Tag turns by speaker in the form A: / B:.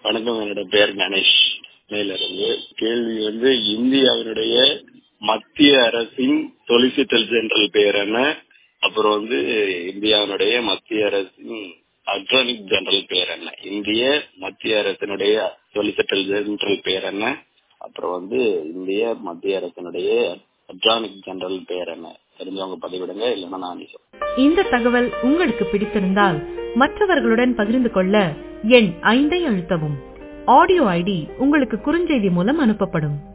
A: வணக்கம் என்னோட பேர் கணேஷ் மேல இருந்து கேள்வி வந்து இந்தியாவினுடைய மத்திய அரசின் சொலிசிட்டர் ஜெனரல் பேர் என்ன அப்புறம் வந்து இந்தியாவினுடைய மத்திய அரசின் அட்ரானிக் ஜெனரல் பேர் என்ன இந்திய மத்திய அரசினுடைய சொலிசிட்டர் ஜெனரல் பேர் என்ன அப்புறம் வந்து இந்திய மத்திய அரசினுடைய அட்ரானிக் ஜெனரல் பேர் என்ன தெரிஞ்சவங்க பதிவிடுங்க இல்லைன்னா நான் சொல்றேன்
B: இந்த தகவல் உங்களுக்கு பிடித்திருந்தால் மற்றவர்களுடன் பகிர்ந்து கொள்ள எண் ஐந்தை அழுத்தவும் ஆடியோ ஐடி உங்களுக்கு குறுஞ்செய்தி மூலம் அனுப்பப்படும்